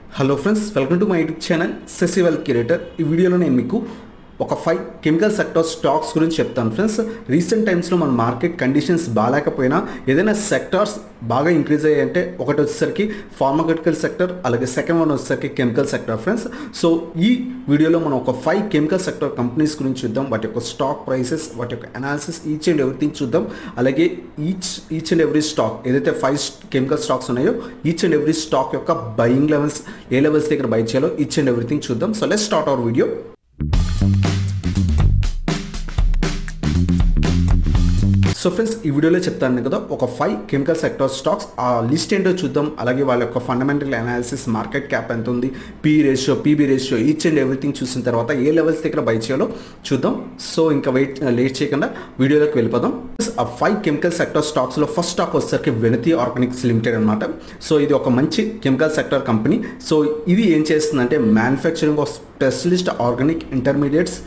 hello friends welcome to my YouTube channel సెసివెల్ curator ఈ వీడియోలో నేను మీకు ఒక ఫైవ్ కెమికల్ సెక్టర్ స్టాక్స్ గురించి చెప్తాను ఫ్రెండ్స్ రీసెంట్ టైమ్స్లో మన మార్కెట్ కండిషన్స్ బాగాలేకపోయినా ఏదైనా సెక్టార్స్ బాగా ఇంక్రీజ్ అయ్యాయంటే ఒకటి వచ్చేసరికి ఫార్మాకటికల్ సెక్టర్ అలాగే సెకండ్ వన్ వచ్చేసరికి కెమికల్ సెక్టర్ ఫ్రెండ్స్ సో ఈ వీడియోలో మనం ఒక ఫైవ్ కెమికల్ సెక్టర్ కంపెనీస్ గురించి చూద్దాం వాటి యొక్క స్టాక్ ప్రైసెస్ వాటి యొక్క అనాలిసిస్ ఈచ్ అండ్ ఎవ్రీథింగ్ చూద్దాం అలాగే each each and every stock ఏదైతే ఫైవ్ కెమికల్ స్టాక్స్ ఉన్నాయో ఈచ్ అండ్ ఎవ్రీ స్టాక్ యొక్క బయింగ్ లెవెల్స్ ఏ లెవెల్స్ దగ్గర బై చేయాలో ఈచ్ అండ్ ఎవ్రీథింగ్ చూద్దాం so let start our video so friends ఈ వీడియోలో చెప్తాను కదా ఒక ఫైవ్ కెమికల్ సెక్టర్ స్టాక్స్ ఆ లిస్ట్ ఏంటో చూద్దాం అలాగే వాళ్ళ యొక్క ఫండమెంటల్ అనాలిసిస్ మార్కెట్ క్యాప్ ఎంత ఉంది P ratio PB ratio each and everything చూసిన తర్వాత ఏ లెవెల్స్ దగ్గర బై చేయాలో చూద్దాం సో ఇంకా వెయిట్ లేట్ చేయకుండా వీడియోలోకి వెళ్ళిపోదాం ఆ ఫైవ్ కెమికల్ సెక్టర్ స్టాక్స్లో ఫస్ట్ స్టాక్ వచ్చేసరికి వెనతి ఆర్గానిక్స్ లిమిటెడ్ అనమాట సో ఇది ఒక మంచి కెమికల్ సెక్టర్ కంపెనీ సో ఇది ఏం చేస్తుందంటే manufacturing of specialist organic intermediates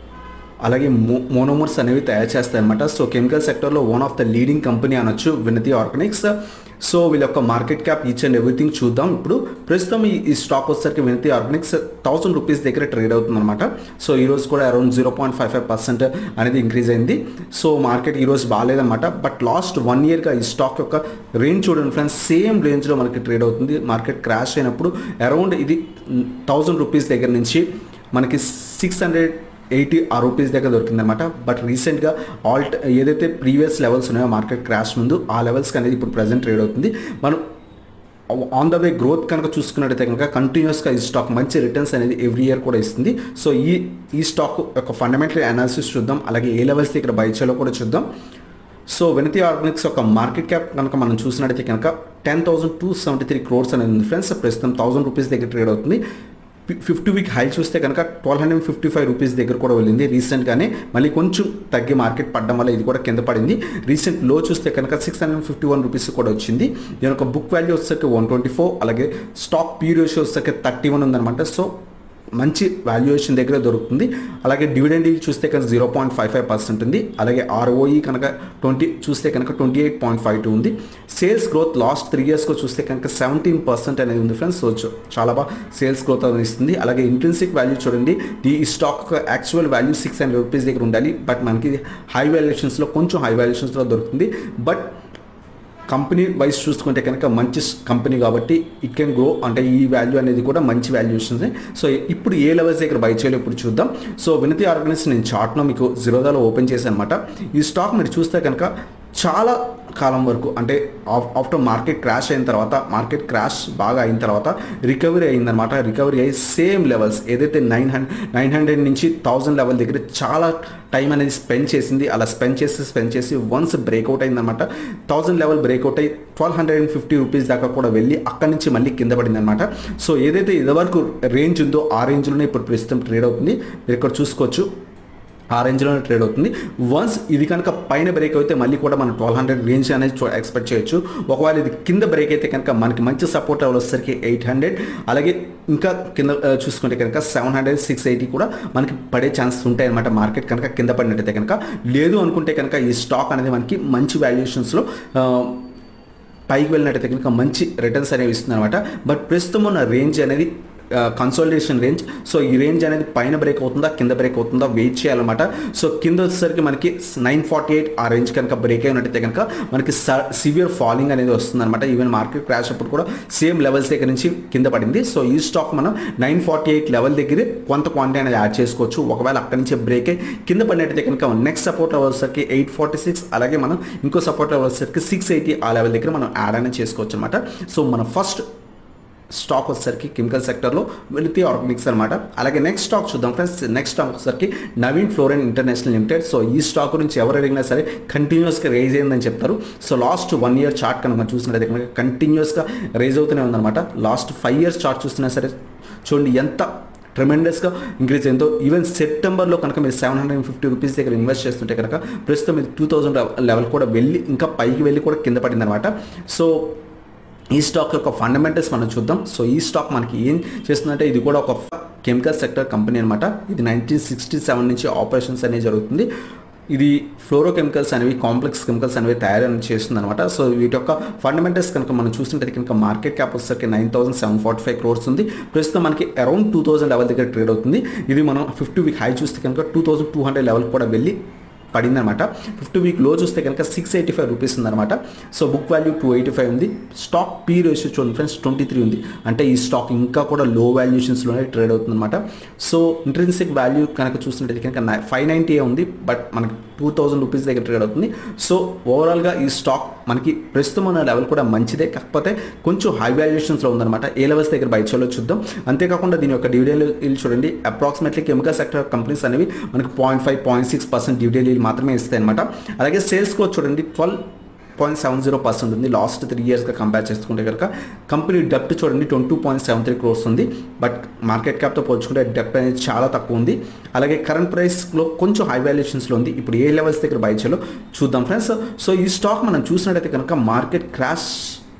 అలాగే మో మోనోమర్స్ అనేవి తయారు చేస్తాయి అనమాట సో కెమికల్ సెక్టర్లో one of the leading company అనొచ్చు వినతి ఆర్గానిక్స్ సో వీళ్ళ యొక్క market cap each and everything చూద్దాం ఇప్పుడు ప్రస్తుతం ఈ ఈ స్టాక్ వచ్చేసరికి వినతి ఆర్గానిక్స్ థౌసండ్ రూపీస్ దగ్గర ట్రేడ్ అవుతుంది అనమాట సో ఈ రోజు కూడా around zero point five five percent అనేది ఇంక్రీజ్ అయింది సో మార్కెట్ ఈ రోజు బాగాలేదన్నమాట బట్ లాస్ట్ వన్ ఇయర్గా ఈ స్టాక్ యొక్క రేంజ్ చూడండి ఫ్రెండ్స్ సేమ్ రేంజ్లో మనకి ట్రేడ్ అవుతుంది మార్కెట్ క్రాష్ అయినప్పుడు అరౌండ్ ఇది థౌసండ్ రూపీస్ దగ్గర నుంచి మనకి సిక్స్ హండ్రెడ్ ఎయిటీ ఆ రూపీస్ దగ్గర దొరికింది అనమాట బట్ రీసెంట్గా ఆల్ట్ ఏదైతే ప్రీవియస్ లెవెల్స్ ఉన్నాయో మార్కెట్ క్రాష్ ముందు ఆ లెవెల్స్కి అనేది ఇప్పుడు ప్రజెంట్ ట్రేడ్ అవుతుంది మనం ఆన్ ద వే గ్రోత్ కనుక చూసుకున్నట్టయితే కనుక కంటిన్యూస్గా ఈ స్టాక్ మంచి రిటర్న్స్ అనేది ఎవ్రీ ఇయర్ కూడా ఇస్తుంది సో ఈ ఈ స్టాక్ యొక్క ఫండమెంటల్ అనాలిసిస్ చూద్దాం అలాగే ఏ లెవెల్స్ దగ్గర బై చేయాలో కూడా చూద్దాం సో వెనతి ఆర్గానిక్స్ యొక్క మార్కెట్ క్యాప్ కనుక మనం చూసినట్టయితే కనుక ten thousand two seventy three crores అనేది ఉంది ఫ్రెండ్స్ ప్రస్తుతం థౌసండ్ రూపీస్ దగ్గర ట్రేడ్ అవుతుంది ఫిఫ్టీ వీక్ హై చూస్తే కనుక twelve hundred fifty five rupees దగ్గర కూడా వెళ్ళింది రీసెంట్గానే మళ్ళీ కొంచెం తగ్గి మార్కెట్ పడడం వల్ల ఇది కూడా కింద పడింది రీసెంట్ లో చూస్తే కనుక six hundred fifty one rupees కూడా వచ్చింది దీని యొక్క బుక్ వాల్యూ వచ్చేసరికి వన్ ట్వంటీ ఫోర్ అలాగే స్టాక్ పీ రేషియో వచ్చేసరికి థర్టీ వన్ ఉందన్నమాట సో మంచి వాల్యుయేషన్ దగ్గర దొరుకుతుంది అలాగే డివిడెండ్ చూస్తే కనుక zero point five five percent ఉంది అలాగే ఆర్ఓఈ కనుక ట్వంటీ చూస్తే కనుక twenty eight point five two ఉంది సేల్స్ గ్రోత్ లాస్ట్ త్రీ ఇయర్స్లో చూస్తే కనుక సెవెంటీన్ పర్సెంట్ అనేది ఉంది ఫ్రెండ్స్ సో చాలా బాగా సేల్స్ గ్రోత్ అనేది ఇస్తుంది అలాగే ఇంట్రెన్సిక్ వాల్యూ చూడండి ఈ stock actual value six hundred rupees దగ్గర ఉండాలి బట్ మనకి హై వాల్యుయేషన్స్లో కొంచెం హై వాల్యుయేషన్స్లో దొరుకుతుంది బట్ కంపెనీ వైజ్ చూసుకుంటే కనుక మంచి కంపెనీ కాబట్టి ఇట్ కెన్ గ్రో అంటే ఈ వాల్యూ అనేది కూడా మంచి వాల్యుయేషన్స్ సో ఇప్పుడు ఏ లెవెల్స్ దగ్గర బై చేయాలో ఇప్పుడు చూద్దాం సో వినతి ఆర్గనైజ్ నేను చార్ట్ను మీకు జిరోదాలో ఓపెన్ చేశాను అనమాట ఈ స్టాక్ మీరు చూస్తే కనుక చాలా కాలం వరకు అంటే ఆఫ్టర్ మార్కెట్ క్రాష్ అయిన తర్వాత మార్కెట్ క్రాష్ బాగా అయిన తర్వాత రికవరీ అయిందనమాట రికవరీ అయ్యి సేమ్ లెవెల్స్ ఏదైతే నైన్ హండ్రెడ్ నైన్ హండ్రెడ్ నుంచి థౌజండ్ లెవెల్ దగ్గర చాలా టైం అనేది స్పెండ్ చేసింది అలా స్పెండ్ చేసి స్పెండ్ చేసి వన్స్ బ్రేక్అవుట్ అయిందనమాట థౌజండ్ లెవెల్ బ్రేక్అవుట్ అయ్యి twelve hundred and fifty rupees దాకా కూడా వెళ్ళి అక్కడి నుంచి మళ్ళీ కింద పడింది అనమాట సో ఏదైతే ఇదివరకు రేంజ్ ఉందో ఆ రేంజ్లోనే ఇప్పుడు ప్రస్తుతం ట్రేడ్ అవుతుంది మీరు ఇక్కడ చూసుకోవచ్చు ఆ రేంజ్లోనే ట్రేడ్ అవుతుంది వన్స్ ఇది కనుక పైన బ్రేక్ అయితే మళ్ళీ కూడా మనం ట్వెల్వ్ హండ్రెడ్ రేంజ్ అనేది ఎక్స్పెక్ట్ చేయొచ్చు ఒకవేళ ఇది కింద బ్రేక్ అయితే కనుక మనకి మంచి సపోర్ట్ లెవెల్ వచ్చేసరికి ఎయిట్ హండ్రెడ్ అలాగే ఇంకా కింద చూసుకుంటే కనుక సెవెన్ హండ్రెడ్ సిక్స్ ఎయిటీ కూడా మనకి పడే ఛాన్సెస్ ఉంటాయి అనమాట మార్కెట్ కనుక కింద పడినట్టయితే కనుక లేదు అనుకుంటే కనుక ఈ స్టాక్ అనేది మనకి మంచి వాల్యుయేషన్స్లో పైకి వెళ్ళినట్టయితే కనుక మంచి రిటర్న్స్ అనేవి ఇస్తుంది అనమాట బట్ ప్రస్తుతం ఉన్న రేంజ్ అనేది కన్సల్టేషన్ రేంజ్ సో ఈ రేంజ్ అనేది పైన బ్రేక్ అవుతుందా కింద బ్రేక్ అవుతుందా వెయిట్ చేయాలన్నమాట సో కింద వచ్చేసరికి మనకి నైన్ ఫార్టీ ఎయిట్ ఆ రేంజ్ కనుక బ్రేక్ అయినట్టయితే కనుక మనకి సివియర్ ఫాలింగ్ అనేది వస్తుంది అనమాట ఈవెన్ మార్కెట్ క్రాష్ అప్పుడు కూడా సేమ్ లెవెల్స్ దగ్గర నుంచి కింద పడింది సో ఈ స్టాక్ మనం నైన్ ఫార్టీ ఎయిట్ లెవెల్ దగ్గర కొంత క్వాంటిటీ అనేది యాడ్ చేసుకోవచ్చు ఒకవేళ అక్కడి నుంచి బ్రేక్ అయ్యి కింద పడినట్టయితే కనుక నెక్స్ట్ సపోర్ట్ లెవెల్ వచ్చేసరికి ఎయిట్ ఫార్టీ సిక్స్ అలాగే మనం ఇంకో సపోర్ట్ లెవెల్ వచ్చేసరికి సిక్స్ ఎయిటీ ఆ లెవెల్ దగ్గర మనం యాడ్ అనేది చేసుకోవచ్చు అనమాట సో మన ఫస్ట్ స్టాక్ వచ్చేసరికి కెమికల్ సెక్టర్లో వెళితే ఆర్గానిక్స్ అనమాట అలాగే నెక్స్ట్ స్టాక్ చూద్దాం ఫ్రెండ్స్ నెక్స్ట్ స్టాక్ వచ్చేసరికి Navin fluorine international limited so ఈ స్టాక్ గురించి ఎవరు అడిగినా సరే కంటిన్యూస్గా రేజ్ అయిందని చెప్తారు so last one year chart కనుక చూసినట్టయితే కనుక కంటిన్యూస్గా రేజ్ అవుతూనే ఉందన్నమాట లాస్ట్ ఫైవ్ ఇయర్స్ చార్ట్ చూస్తున్నా సరే చూడండి ఎంత ట్రెమెండస్గా ఇంక్రీజ్ అయిందో ఈవెన్ సెప్టెంబర్లో కనుక మీరు సెవెన్ హండ్రెడ్ ఫిఫ్టీ రూపీస్ దగ్గర ఇన్వెస్ట్ చేస్తుంటే కనుక ప్రస్తుతం ఇది టూ థౌసండ్ లెవెల్ కూడా వెళ్ళి ఇంకా పైకి వెళ్ళి కూడా కింద పడింది అనమాట సో ఈ స్టాక్ యొక్క ఫండమెంటల్స్ మనం చూద్దాం సో ఈ స్టాక్ మనకి ఏం చేస్తుందంటే ఇది కూడా ఒక కెమికల్ సెక్టర్ కంపెనీ అనమాట ఇది నైన్టీన్ సిక్స్టీ సెవెన్ నుంచి ఆపరేషన్స్ అనేది జరుగుతుంది ఇది ఫ్లోరో కెమికల్స్ అనేవి కాంప్లెక్స్ కెమికల్స్ అనేవి తయారు చేస్తుంది అనమాట సో వీటి యొక్క ఫండమెంటల్స్ కనుక మనం చూస్తుంటే కనుక మార్కెట్ క్యాప్ వచ్చేసరికి nine thousand seven forty five crores ఉంది ప్రస్తుతం మనకి అరౌండ్ టూ థౌసండ్ లెవెల్ దగ్గర ట్రేడ్ అవుతుంది ఇది మనం ఫిఫ్టీ వీక్ హై చూస్తే కనుక two thousand two hundred level కూడా వెళ్ళి పడిందనమాట ఫిఫ్టీ వీక్ లో చూస్తే కనుక సిక్స్ ఎయిటీ ఫైవ్ రూపీస్ ఉందన్నమాట so book value two eighty five ఉంది స్టాక్ పీ రేషియో చూడండి ఫ్రెండ్స్ ట్వంటీ త్రీ ఉంది అంటే ఈ స్టాక్ ఇంకా కూడా లో వాల్యుయేషన్స్లోనే ట్రేడ్ అవుతుంది అనమాట సో ఇంట్రెన్సిక్ వాల్యూ కనుక చూసినట్టయితే కనుక ఫైవ్ నైంటీ ఉంది బట్ మనకి టూ థౌసండ్ రూపీస్ దగ్గర ట్రేడ్ అవుతుంది సో ఓవరాల్గా ఈ స్టాక్ మనకి ప్రస్తుతం ఉన్న లెవెల్ కూడా మంచిదే కాకపోతే కొంచెం హై వాల్యుయేషన్స్లో ఉందన్నమాట ఏ లెవెల్స్ దగ్గర బై చేయాలో చూద్దాం అంతేకాకుండా దీని యొక్క డివిడెండ్ చూడండి అప్రాక్సిమేట్లీ కెమికల్ సెక్టర్ కంపెనీస్ అనేవి మనకి point five point six percent dividend మాత్రమే ఇస్తాయి అనమాట అలాగే సేల్స్ గ్రోత్ చూడండి twelve point seven zero percent ఉంది లాస్ట్ త్రీ ఇయర్స్గా కంపేర్ చేసుకుంటే కనుక కంపెనీ డెప్ట్ చూడండి twenty point seven three crores ఉంది బట్ మార్కెట్ క్యాప్తో పోల్చుకుంటే డెప్ట్ అనేది చాలా తక్కువ ఉంది అలాగే కరెంట్ ప్రైస్లో కొంచెం హై వాల్యుయేషన్స్లో ఉంది ఇప్పుడు ఏ లెవెల్స్ దగ్గర బై చేయాలో చూద్దాం ఫ్రెండ్స్ సో ఈ స్టాక్ మనం చూసినట్టయితే కనుక మార్కెట్ క్రాష్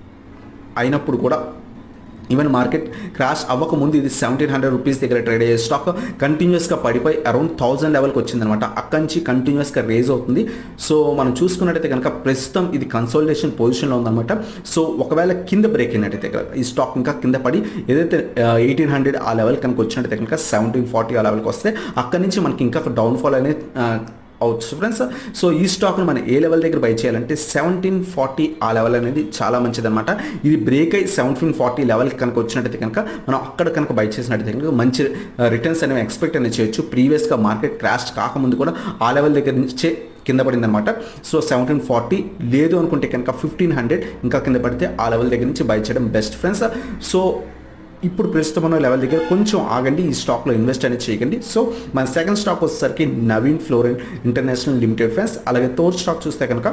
అయినప్పుడు కూడా ఈవెన్ మార్కెట్ క్రాష్ అవ్వకముందు ఇది సెవెంటీన్ హండ్రెడ్ రూపీస్ దగ్గర ట్రేడ్ అయ్యే స్టాక్ కంటిన్యూస్గా పడిపోయి అరౌండ్ థౌసండ్ లెవెల్కి వచ్చిందనమాట అక్కడి నుంచి కంటిన్యూస్గా రేజ్ అవుతుంది సో మనం చూసుకున్నట్టయితే కనుక ప్రస్తుతం ఇది కన్సోలిడేషన్ పొజిషన్లో ఉందన్నమాట సో ఒకవేళ కింద బ్రేక్ అయినట్టయితే కనుక ఈ స్టాక్ ఇంకా కింద పడి ఏదైతే ఎయిటీన్ హండ్రెడ్ ఆ లెవెల్ కనుక వచ్చినట్టయితే కనుక సెవెంటీన్ ఫార్టీ ఆ లెవెల్కి వస్తే అక్కడి నుంచి మనకి ఇంకా డౌన్ఫాల్ అనేది అవచ్చు ఫ్రెండ్స్ సో ఈ స్టాక్ను మనం ఏ లెవెల్ దగ్గర బై చేయాలంటే సెవెంటీన్ ఫార్టీ ఆ లెవెల్ అనేది చాలా మంచిదన్నమాట ఇది బ్రేక్ అయ్యి సెవెంటీన్ ఫార్టీ లెవెల్ కనుక వచ్చినట్టయితే కనుక మనం అక్కడ కనుక బై చేసినట్టయితే కనుక మంచి రిటర్న్స్ అనేవి ఎక్స్పెక్ట్ అనేది చేయొచ్చు ప్రీవియస్గా మార్కెట్ క్రాష్ కాకముందు కూడా ఆ లెవెల్ దగ్గర నుంచే కింద పడింది అనమాట సో సెవెంటీన్ ఫార్టీ లేదు అనుకుంటే కనుక ఫిఫ్టీన్ హండ్రెడ్ ఇంకా కింద పడితే ఆ లెవెల్ దగ్గర నుంచి బై చేయడం బెస్ట్ ఫ్రెండ్స్ సో ఇప్పుడు ప్రస్తుతం ఉన్న లెవెల్ దగ్గర కొంచెం ఆగండి ఈ స్టాక్లో ఇన్వెస్ట్ అనేది చేయకండి సో మన సెకండ్ స్టాక్ వచ్చేసరికి Navin fluorine international limited friends అలాగే థర్డ్ స్టాక్ చూస్తే కనుక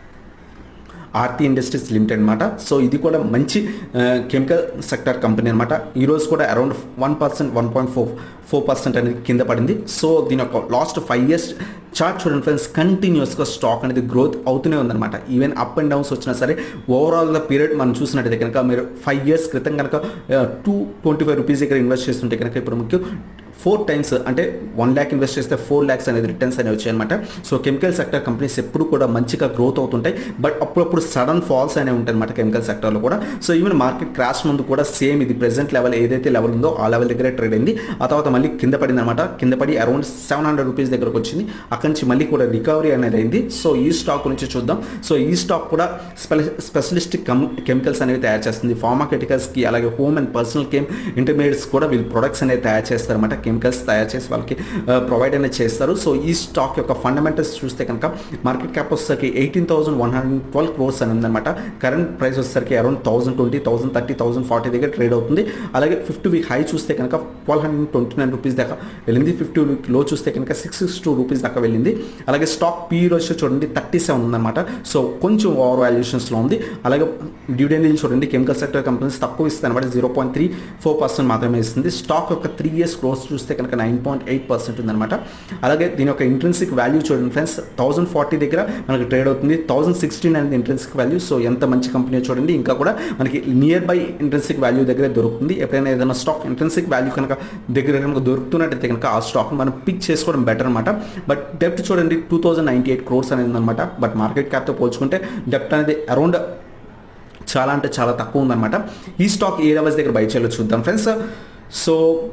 ఆర్తి ఇండస్ట్రీస్ లిమిటెడ్ అనమాట సో ఇది కూడా మంచి కెమికల్ సెక్టర్ కంపెనీ అనమాట ఈరోజు కూడా around one percent one point four four percent అనేది కింద పడింది సో దీని యొక్క లాస్ట్ ఫైవ్ ఇయర్స్ చార్ట్ చూడండి ఫ్రెండ్స్ కంటిన్యూస్గా స్టాక్ అనేది గ్రోత్ అవుతూనే ఉందన్నమాట ఈవెన్ అప్ అండ్ డౌన్స్ వచ్చినా సరే ఓవరాల్ ద పీరియడ్ మనం చూసినట్టయితే కనుక మీరు ఫైవ్ ఇయర్స్ క్రితం కనుక టూ ట్వంటీ ఫైవ్ రూపీస్ దగ్గర ఇన్వెస్ట్ చేస్తుంటే కనుక ఇప్పుడు మీకు ఫోర్ టైమ్స్ అంటే వన్ ల్యాక్ ఇన్వెస్ట్ చేస్తే ఫోర్ ల్యాక్స్ అనేది రిటర్న్స్ అనేవి వచ్చాయన్నమాట సో కెమికల్ సెక్టర్ కంపెనీస్ ఎప్పుడు కూడా మంచిగా గ్రోత్ అవుతుంటాయి బట్ అప్పుడప్పుడు సడన్ ఫాల్స్ అనేవి ఉంటాయి అనమాట కెమికల్ సెక్టర్లో కూడా సో ఈవెన్ మార్కెట్ క్రాష్ ముందు కూడా సేమ్ ఇది ప్రెసెంట్ లెవెల్ ఏదైతే లెవెల్ ఉందో ఆ లెవెల్ దగ్గరే ట్రేడ్ అయింది ఆ తర్వాత మళ్ళీ కింద పడింది అనమాట కింద పడి అరౌండ్ సెవెన్ హండ్రెడ్ రూపీస్ దగ్గరకు వచ్చింది అక్కడి నుంచి మళ్ళీ కూడా రికవరీ అనేది అయింది సో ఈ స్టాక్ గురించి చూద్దాం సో ఈ స్టాక్ కూడా స్పెషలిస్ట్ కెమికల్స్ అనేవి తయారు చేస్తుంది ఫార్మాకెటికల్స్కి అలాగే home and personal care intermediates కూడా వీళ్ళు ప్రొడక్ట్స్ అనేవి తయారు చేస్తారన్నమాట కెమికల్స్ తయారు చేసి వాళ్ళకి ప్రొవైడ్ అనేది చేస్తారు సో ఈ స్టాక్ యొక్క ఫండమెంటల్స్ చూస్తే కనుక మార్కెట్ క్యాప్ వచ్చేసరికి eighteen thousand one hundred twelve crores అని ఉందన్నమాట కరెంట్ ప్రైస్ వచ్చేసరికి around thousand twenty thousand thirty thousand forty దగ్గర ట్రేడ్ అవుతుంది అలాగే ఫిఫ్టీ వీక్ హై చూస్తే కనుక twelve hundred twenty nine rupees దాకా వెళ్ళింది ఫిఫ్టీ వీక్ లో చూస్తే కనుక సిక్స్ సిక్స్ టూ రూపీస్ దాకా వెళ్ళింది అలాగే స్టాక్ పీ రోజు చూడండి థర్టీ సెవెన్ ఉందన్నమాట సో కొంచెం ఓవర్ వాల్యుయేషన్స్లో ఉంది అలాగే డివిడెండ్ చూడండి కెమికల్ సెక్టర్ కంపెనీస్ తక్కువ ఇస్తాయి అనమాట zero point three four percent మాత్రమే ఇస్తుంది స్టాక్ యొక్క త్రీ ఇయర్స్ గ్రోత్ చూస్తే కనుక నైన్ పాయింట్ ఎయిట్ పర్సెంట్ ఉందన్నమాట అలాగే దీని యొక్క ఇంట్రెన్సిక్ వాల్యూ చూడండి ఫ్రెండ్స్ థౌసండ్ ఫార్టీ దగ్గర మనకి ట్రేడ్ అవుతుంది థౌసండ్ సిక్స్టీన్ అనేది ఇంట్రెన్సిక్ వాల్యూ సో ఎంత మంచి కంపెనీ చూడండి ఇంకా కూడా మనకి నియర్ బై ఇంట్రెన్సిక్ వాల్యూ దగ్గర దొరుకుతుంది ఎప్పుడైనా ఏదైనా స్టాక్ ఇంట్రెన్సిక్ వాల్యూ కనుక దగ్గర కనుక దొరుకుతున్నట్టయితే కనుక ఆ స్టాక్ మనం పిక్ చేసుకోవడం బెటర్ అనమాట బట్ డెప్ట్ చూడండి two thousand ninety eight crores అనేది ఉందన్నమాట బట్ మార్కెట్ క్యాప్తో పోల్చుకుంటే డెప్ట్ అనేది అరౌండ్ చాలా అంటే చాలా తక్కువ ఉందన్నమాట ఈ స్టాక్ ఏ లెవెల్స్ దగ్గర బై చేయాలో చూద్దాం ఫ్రెండ్స్ సో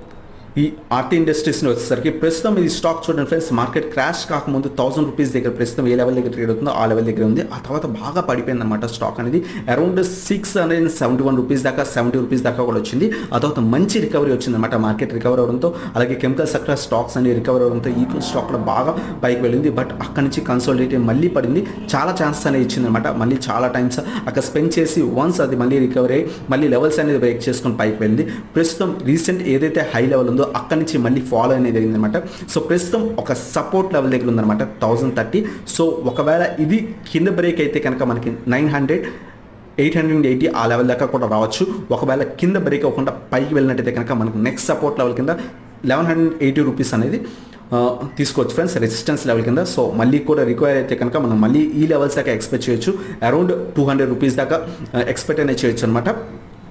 ఈ ఆర్టీ ఇండస్ట్రీస్ని వచ్చేసరికి ప్రస్తుతం ఇది స్టాక్ చూడండి ఫ్రెండ్స్ మార్కెట్ క్రాష్ కాకముందు థౌసండ్ రూపీస్ దగ్గర ప్రస్తుతం ఏ లెవెల్ దగ్గర ట్రేడ్ అవుతుందో ఆ లెవెల్ దగ్గర ఉంది ఆ తర్వాత బాగా పడిపోయింది అనమాట స్టాక్ అనేది around six hundred seventy one rupees దాకా సెవెంటీ రూపీస్ దాకా కూడా వచ్చింది ఆ తర్వాత మంచి రికవరీ వచ్చిందన్నమాట మార్కెట్ రికవర్ అవడంతో అలాగే కెమికల్ సెక్టర్ స్టాక్స్ అన్ని రికవర్ అవడంతో ఈ స్టాక్ కూడా బాగా పైకి వెళ్ళింది బట్ అక్కడి నుంచి కన్సోలిడేట్ మళ్ళీ పడింది చాలా ఛాన్సెస్ అనేది ఇచ్చిందనమాట మళ్ళీ చాలా టైమ్స్ అక్కడ స్పెండ్ చేసి వన్స్ అది మళ్ళీ రికవరీ అయ్యి మళ్ళీ లెవెల్స్ అనేది బ్రేక్ చేసుకొని పైకి వెళ్ళింది ప్రస్తుతం రీసెంట్ ఏదైతే హై లెవెల్ ఉందో అక్కడి నుంచి మళ్ళీ ఫాలో అనేది జరిగిందనమాట సో ప్రస్తుతం ఒక సపోర్ట్ లెవెల్ దగ్గర ఉందన్నమాట థౌసండ్ థర్టీ సో ఒకవేళ ఇది కింద బ్రేక్ అయితే కనుక మనకి nine hundred eight hundred eighty ఆ లెవెల్ దాకా కూడా రావచ్చు ఒకవేళ కింద బ్రేక్ అవ్వకుండా పైకి వెళ్ళినట్టయితే కనుక మనకి నెక్స్ట్ సపోర్ట్ లెవెల్ కింద లెవెన్ హండ్రెడ్ ఎయిటీ రూపీస్ అనేది తీసుకోవచ్చు ఫ్రెండ్స్ రెసిస్టెన్స్ లెవెల్ కింద సో మళ్ళీ కూడా రిక్వైర్ అయితే కనుక మనం మళ్ళీ ఈ లెవెల్స్ దాకా ఎక్స్పెక్ట్ చేయొచ్చు అరౌండ్ టూ హండ్రెడ్ రూపీస్ దాకా ఎక్స్పెక్ట్ అనేది చేయొచ్చు అనమాట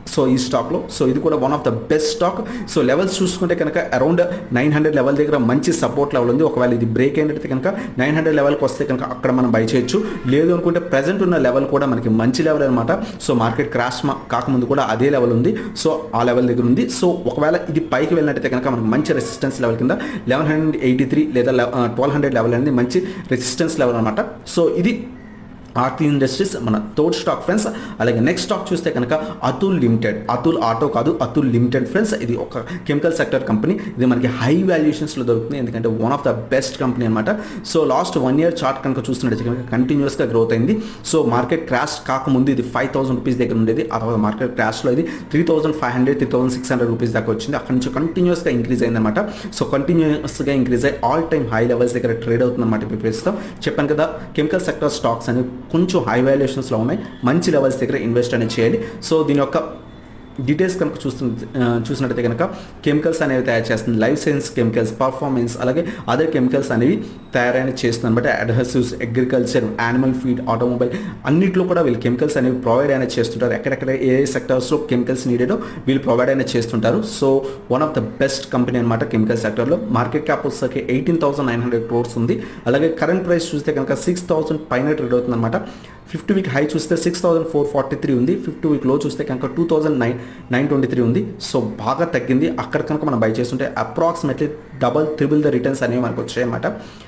సో ఈ స్టాక్లో సో ఇది కూడా one of the best stock so levels చూసుకుంటే కనుక అరౌండ్ నైన్ హండ్రెడ్ లెవెల్ దగ్గర మంచి సపోర్ట్ లెవెల్ ఉంది ఒకవేళ ఇది బ్రేక్ అయినట్టయితే కనుక నైన్ హండ్రెడ్ లెవెల్కి వస్తే కనుక అక్కడ మనం బై చేయొచ్చు లేదు అనుకుంటే ప్రజెంట్ ఉన్న లెవెల్ కూడా మనకి మంచి లెవెల్ అనమాట సో మార్కెట్ క్రాష్ కాకముందు కూడా అదే లెవెల్ ఉంది సో ఆ లెవెల్ దగ్గర ఉంది సో ఒకవేళ ఇది పైకి వెళ్ళినట్టయితే కనుక మనకి మంచి రెసిస్టెన్స్ లెవెల్ కింద లెవెన్ హండ్రెడ్ ఎయిటీ త్రీ లేదా ట్వెల్వ్ హండ్రెడ్ లెవెల్ అనేది మంచి రెసిస్టెన్స్ లెవెల్ అనమాట సో ఇది ఆర్టీ ఇండస్ట్రీస్ మన థర్డ్ స్టాక్ ఫ్రెండ్స్ అలాగే నెక్స్ట్ స్టాక్ చూస్తే కనుక అతుల్ లిమిటెడ్ అతుల్ ఆటో కాదు అతుల్ లిమిటెడ్ ఫ్రెండ్స్ ఇది ఒక కెమికల్ సెక్టర్ కంపెనీ ఇది మనకి హై వాల్యుయేషన్స్లో దొరుకుతుంది ఎందుకంటే one of the best company అనమాట so last one year chart కనుక చూస్తున్నట్టు కనుక కంటిన్యూస్గా గ్రోత్ అయింది సో మార్కెట్ క్రాష్ కాకముందు ఇది ఫైవ్ థౌసండ్ రూపీస్ దగ్గర ఉండేది ఆ తర్వాత మార్కెట్ క్రాష్లో ఇది three thousand five hundred three thousand six hundred rupees దాకా వచ్చింది అక్కడ నుంచి కంటిన్యూస్గా ఇంక్రీజ్ అయిందన్నమాట సో కంటిన్యూస్గా ఇంక్రీజ్ అయ్యి ఆల్ టైమ్ హై లెవెల్స్ దగ్గర ట్రేడ్ అవుతుందన్నమాట ఇప్పుడు ప్రస్తుతం చెప్పాను కదా కెమికల్ సెక్టర్ స్టాక్స్ అనేవి కొంచెం హై వాల్యుయేషన్స్లో ఉన్నాయి మంచి లెవెల్స్ దగ్గర ఇన్వెస్ట్ అనేది చేయాలి సో దీని యొక్క డీటెయిల్స్ కనుక చూస్తు చూసినట్టయితే కనుక కెమికల్స్ అనేవి తయారు చేస్తుంది లైఫ్ సైన్స్ కెమికల్స్ పర్ఫార్మెన్స్ అలాగే అదర్ కెమికల్స్ అనేవి తయారైన చేస్తుంది అనమాట adhesives agriculture animal feed automobile అన్నింటిలో కూడా వీళ్ళు కెమికల్స్ అనేవి ప్రొవైడ్ అయినా చేస్తుంటారు ఎక్కడెక్కడ ఏ సెక్టర్స్లో కెమికల్స్ నీడెడో వీళ్ళు ప్రొవైడ్ అయినా చేస్తుంటారు so one of the best company అనమాట కెమికల్ సెక్టర్లో మార్కెట్ క్యాప్ వచ్చేసరికి eighteen thousand nine hundred crores ఉంది అలాగే కరెంట్ ప్రైస్ చూస్తే కనుక సిక్స్ థౌసండ్ పైన ట్రేడ్ అవుతుంది అనమాట ఫిఫ్టీ వీక్ హై చూస్తే six thousand four forty three ఉంది ఫిఫ్టీ వీక్ లో చూస్తే కనుక two thousand nine nine twenty three ఉంది సో బాగా తగ్గింది అక్కడ కనుక మనం బై చేస్తుంటే approximately double triple the returns అనేవి మనకు వచ్చాయి అనమాట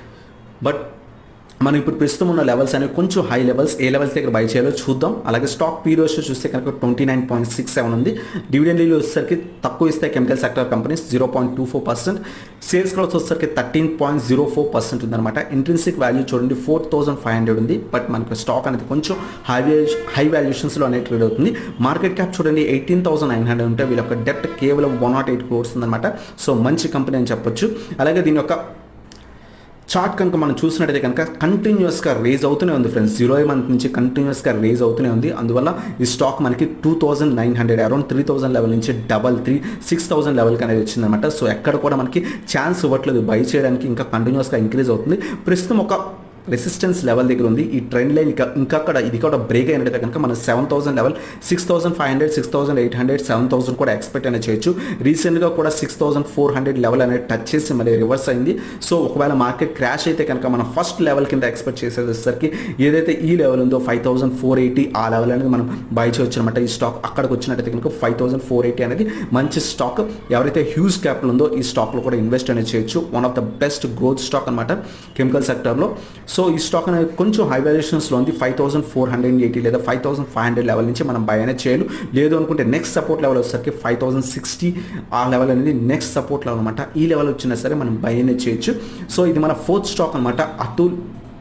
బట్ మనం ఇప్పుడు ప్రస్తుతం ఉన్న లెవెల్స్ అనేవి కొంచెం హై లెవెల్స్ ఏ లెవెల్స్ దగ్గర బై చేయాలో చూద్దాం అలాగే స్టాక్ పీ రేషియో చూస్తే కనుక twenty nine point six seven ఉంది డివిడెండ్ లీలు వచ్చేసరికి తక్కువ ఇస్తే chemical sector companies zero point two four percent sales growth వచ్చేసరికి thirteen point zero four percent ఉందన్నమాట ఇంట్రెన్సిక్ వాల్యూ చూడండి ఫోర్ థౌసండ్ ఫైవ్ హండ్రెడ్ ఉంది బట్ మనకు స్టాక్ అనేది కొంచెం హై హై వాల్యుయేషన్స్లో అనేది ట్రేడ్ అవుతుంది మార్కెట్ క్యాప్ చూడండి ఎయిటీన్ థౌసండ్ నైన్ హండ్రెడ్ ఉంటే వీళ్ళ యొక్క డెప్ట్ కేవలం వన్ నాట్ ఎయిట్ క్రోర్స్ ఉందన్నమాట సో మంచి కంపెనీ అని చెప్పొచ్చు అలాగే దీని యొక్క చార్ట్ కనుక మనం చూసినట్టయితే కనుక కంటిన్యూస్గా రేజ్ అవుతూనే ఉంది ఫ్రెండ్స్ జీరో మంత్ నుంచి కంటిన్యూస్గా రేజ్ అవుతూనే ఉంది అందువల్ల ఈ స్టాక్ మనకి two thousand nine hundred around three thousand level నుంచి డబల్ త్రీ సిక్స్ థౌసండ్ లెవెల్కి అనేది వచ్చిందనమాట సో ఎక్కడ కూడా మనకి ఛాన్స్ ఇవ్వట్లేదు బై చేయడానికి ఇంకా కంటిన్యూస్గా ఇంక్రీజ్ అవుతుంది ప్రస్తుతం ఒక రెసిస్టెన్స్ లెవెల్ దగ్గర ఉంది ఈ ట్రెండ్ లైన్ ఇంకా ఇంకా అక్కడ ఇది కూడా బ్రేక్ అయినట్టయితే కనుక మనం seven thousand level six thousand five hundred six thousand eight hundred seven thousand కూడా ఎక్స్పెక్ట్ అనేది చేయొచ్చు రీసెంట్గా కూడా six thousand four hundred level అనేది టచ్ చేసి మళ్ళీ రివర్స్ అయింది సో ఒకవేళ మార్కెట్ క్రాష్ అయితే కనుక మనం ఫస్ట్ లెవెల్ కింద ఎక్స్పెక్ట్ చేసేది వచ్చేసరికి ఏదైతే ఈ లెవెల్ ఉందో ఫైవ్ థౌసండ్ ఫోర్ ఎయిటీ ఆ లెవెల్ అనేది మనం బై చేయొచ్చు అనమాట ఈ స్టాక్ అక్కడికి వచ్చినట్టయితే కనుక ఫైవ్ థౌసండ్ ఫోర్ ఎయిటీ అనేది మంచి స్టాక్ ఎవరైతే హ్యూజ్ క్యాపిటల్ ఉందో ఈ స్టాక్లో కూడా ఇన్వెస్ట్ అనేది చేయొచ్చు one of the best growth stock అనమాట కెమికల్ సెక్టర్లో సో ఈ స్టాక్ అనేది కొంచెం హై వాల్యుయేషన్స్లో ఉంది five thousand four hundred eighty లేదా five thousand five hundred level నుంచి మనం బై అనేది చేయాలి లేదు అనుకుంటే నెక్స్ట్ సపోర్ట్ లెవెల్ వచ్చేసరికి ఫైవ్ థౌసండ్ సిక్స్టీ ఆ లెవెల్ అనేది నెక్స్ట్ సపోర్ట్ లెవెల్ అనమాట ఈ లెవెల్ వచ్చినా సరే మనం బై అనేది చేయొచ్చు సో ఇది మన ఫోర్త్ స్టాక్ అనమాట అతుల్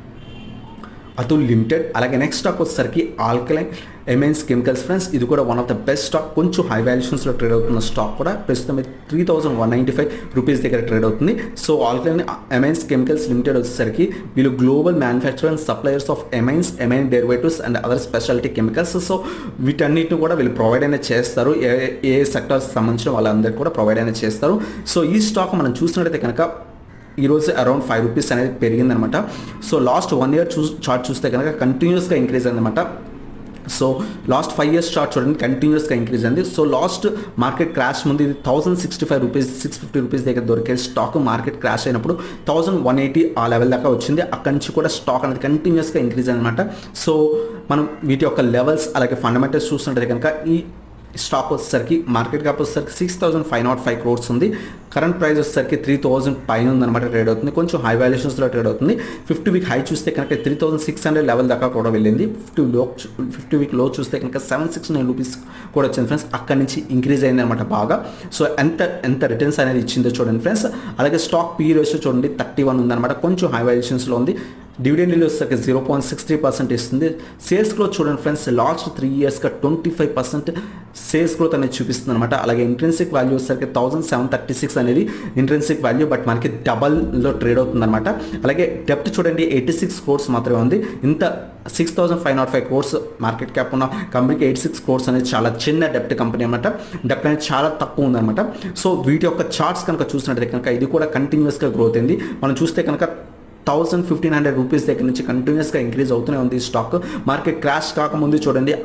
అతుల్ లిమిటెడ్ అలాగే నెక్స్ట్ స్టాక్ వచ్చేసరికి ఆల్కలైన్ ఎమెన్స్ కెమికల్స్ ఫ్రెండ్స్ ఇది కూడా one of the best stock కొంచెం హై వాల్యుయేషన్స్లో ట్రేడ్ అవుతున్న స్టాక్ కూడా ప్రస్తుతం three thousand one ninety five rupees దగ్గర ట్రేడ్ అవుతుంది so Alkyl Amines Chemicals Limited వచ్చేసరికి వీళ్ళు global manufacture and suppliers of amines amine derivatives and other speciality chemicals so వీటన్నిటిని కూడా వీళ్ళు ప్రొవైడ్ అనేది చేస్తారు ఏ ఏ సెక్టర్స్ సంబంధించిన వాళ్ళందరికీ కూడా ప్రొవైడ్ అనేది చేస్తారు సో ఈ స్టాక్ మనం చూసినట్టయితే కనుక ఈరోజు అరౌండ్ ఫైవ్ రూపీస్ అనేది పెరిగిందనమాట సో లాస్ట్ వన్ ఇయర్ చూ చార్ట్ చూస్తే కనుక కంటిన్యూస్గా ఇంక్రీజ్ అయిందనమాట so last five years chart చూడండి కంటిన్యూస్గా ఇంక్రీజ్ అయింది సో లాస్ట్ మార్కెట్ క్రాష్ ముందు ఇది thousand sixty five rupees six fifty rupees దగ్గర దొరికే స్టాక్ మార్కెట్ క్రాష్ అయినప్పుడు థౌసండ్ వన్ ఎయిటీ ఆ లెవెల్ దాకా వచ్చింది అక్కడి నుంచి కూడా స్టాక్ అనేది కంటిన్యూస్గా ఇంక్రీజ్ అనమాట సో మనం వీటి యొక్క లెవెల్స్ అలాగే ఫండమెంటల్స్ చూసినట్టయితే కనుక ఈ స్టాక్ వచ్చేసరికి మార్కెట్ క్యాప్ వచ్చేసరికి six thousand five naught five crores ఉంది కరెంట్ ప్రైస్ వచ్చేసరికి త్రీ థౌసండ్ పైన ఉందన్నమాట ట్రేడ్ అవుతుంది కొంచెం హై వాల్యుయేషన్స్లో ట్రేడ్ అవుతుంది ఫిఫ్టీ వీక్ హై చూస్తే కనుక three thousand six hundred level దాకా కూడా వెళ్ళింది ఫిఫ్టీ లో ఫిఫ్టీ వీక్ లో చూస్తే కనుక సెవెన్ సిక్స్ నైన్ రూపీస్ కూడా వచ్చింది ఫ్రెండ్స్ అక్కడి నుంచి ఇంక్రీజ్ అయింది అనమాట బాగా సో ఎంత ఎంత రిటర్న్స్ అనేది ఇచ్చిందో చూడండి ఫ్రెండ్స్ అలాగే స్టాక్ పీ రేషియో చూడండి థర్టీ వన్ ఉందన్నమాట కొంచెం హై వాల్యుయేషన్స్లో ఉంది డివిడెండ్ రిలీజ్ వచ్చేసరికి zero point six three percent ఇస్తుంది సేల్స్ గ్రోత్ చూడండి ఫ్రెండ్స్ లాస్ట్ త్రీ ఇయర్స్గా twenty five percent sales growth అనేది చూపిస్తుంది అనమాట అలాగే ఇంట్రెన్సిక్ వాల్యూ వచ్చేసరికి థౌసండ్ సెవెన్ థర్టీ సిక్స్ అనేది ఇంట్రెన్సిక్ వాల్యూ బట్ మనకి డబల్లో ట్రేడ్ అవుతుంది అనమాట అలాగే డెప్ట్ చూడండి ఎయిటీ సిక్స్ కోర్స్ మాత్రమే ఉంది ఇంత six thousand five naught five crores market cap ఉన్న కంపెనీకి ఎయిట్ సిక్స్ కోర్స్ అనేది చాలా చిన్న డెప్ట్ కంపెనీ అనమాట డెప్ట్ అనేది చాలా తక్కువ ఉందన్నమాట సో వీటి యొక్క చార్ట్స్ కనుక చూసినట్టయితే కనుక ఇది కూడా కంటిన్యూస్గా గ్రోత్ అయింది మనం చూస్తే కనుక థౌసండ్ ఫిఫ్టీన్ హండ్రెడ్ రూపీస్ దగ్గర నుంచి కంటిన్యూస్గా ఇంక్రీజ్ అవుతూనే ఉంది ఈ స్టాక్ మార్కెట్ క్రాష్ కాకముందు చూడండి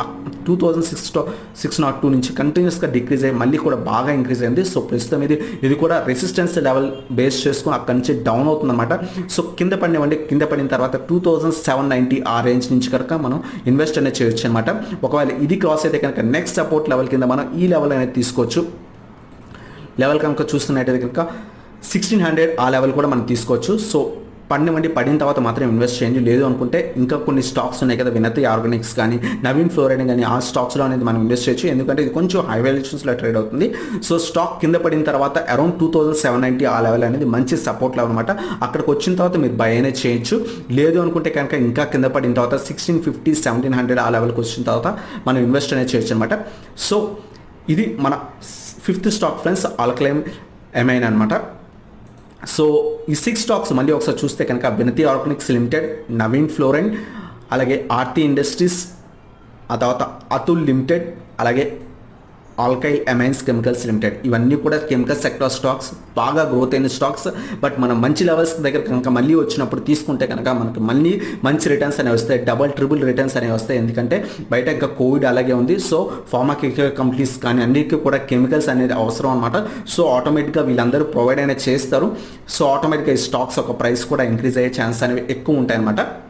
two thousand six six naught two నుంచి కంటిన్యూస్గా డిక్రీజ్ అయ్యి మళ్ళీ కూడా బాగా ఇంక్రీజ్ అయింది సో ప్రస్తుతం ఇది ఇది కూడా రెసిస్టెన్స్ లెవెల్ బేస్ చేసుకుని అక్కడి నుంచి డౌన్ అవుతుంది అనమాట సో కింద పడినవండి కింద పడిన తర్వాత టూ థౌసండ్ సెవెన్ నైంటీ ఆ రేంజ్ నుంచి కనుక మనం ఇన్వెస్ట్ అనేది చేయొచ్చు అనమాట ఒకవేళ ఇది క్రాస్ అయితే కనుక నెక్స్ట్ సపోర్ట్ లెవెల్ కింద మనం ఈ లెవెల్ అనేది తీసుకోవచ్చు లెవెల్ కనుక చూస్తున్నట్టయితే కనుక సిక్స్టీన్ హండ్రెడ్ ఆ లెవెల్ కూడా మనం తీసుకోవచ్చు సో పడినవండి పడిన తర్వాత మాత్రం ఇన్వెస్ట్ చేయండి లేదు అనుకుంటే ఇంకా కొన్ని స్టాక్స్ ఉన్నాయి కదా వినతి ఆర్గానిక్స్ కానీ నవీన్ ఫ్లోరైడ్ కానీ ఆ స్టాక్స్లో అనేది మనం ఇన్వెస్ట్ చేయొచ్చు ఎందుకంటే ఇది కొంచెం హై వాల్యుయేషన్స్లో ట్రేడ్ అవుతుంది సో స్టాక్ కింద పడిన తర్వాత around two thousand seven ninety ఆ లెవెల్ అనేది మంచి సపోర్ట్ లెవెల్ అనమాట అక్కడికి వచ్చిన తర్వాత మీరు బై అనేది చేయొచ్చు లేదు అనుకుంటే కనుక ఇంకా కింద పడిన తర్వాత సిక్స్టీన్ ఫిఫ్టీ సెవెంటీన్ హండ్రెడ్ ఆ లెవెల్కి వచ్చిన తర్వాత మనం ఇన్వెస్ట్ అనేది చేయొచ్చు అనమాట సో ఇది మన fifth stock friends Alkyl Amine అనమాట సో ఈ సిక్స్ స్టాక్స్ మళ్ళీ ఒకసారి చూస్తే కనుక వినతి ఆర్గానిక్స్ లిమిటెడ్ నవీన్ ఫ్లోరెన్ అలాగే ఆర్టీ ఇండస్ట్రీస్ ఆ తర్వాత అతుల్ లిమిటెడ్ అలాగే ఆల్కైల్ అమైన్స్ కెమికల్స్ లిమిటెడ్ ఇవన్నీ కూడా కెమికల్ సెక్టర్ స్టాక్స్ బాగా గ్రోత్ అయిన స్టాక్స్ బట్ మనం మంచి లెవెల్స్ దగ్గర కనుక మళ్ళీ వచ్చినప్పుడు తీసుకుంటే కనుక మనకి మళ్ళీ మంచి రిటర్న్స్ అనేవి వస్తాయి డబల్ ట్రిపుల్ రిటర్న్స్ అనేవి వస్తాయి ఎందుకంటే బయట ఇంకా కోవిడ్ అలాగే ఉంది సో ఫార్మాక్యూటికల్ కంపెనీస్ కానీ అన్నిటికీ కూడా కెమికల్స్ అనేది అవసరం అనమాట సో ఆటోమేటిక్గా వీళ్ళందరూ ప్రొవైడ్ అనేది చేస్తారు సో ఆటోమేటిక్గా ఈ స్టాక్స్ ఒక ప్రైస్ కూడా ఇంక్రీజ్ అయ్యే ఛాన్స్ అనేవి ఎక్కువ ఉంటాయి అనమాట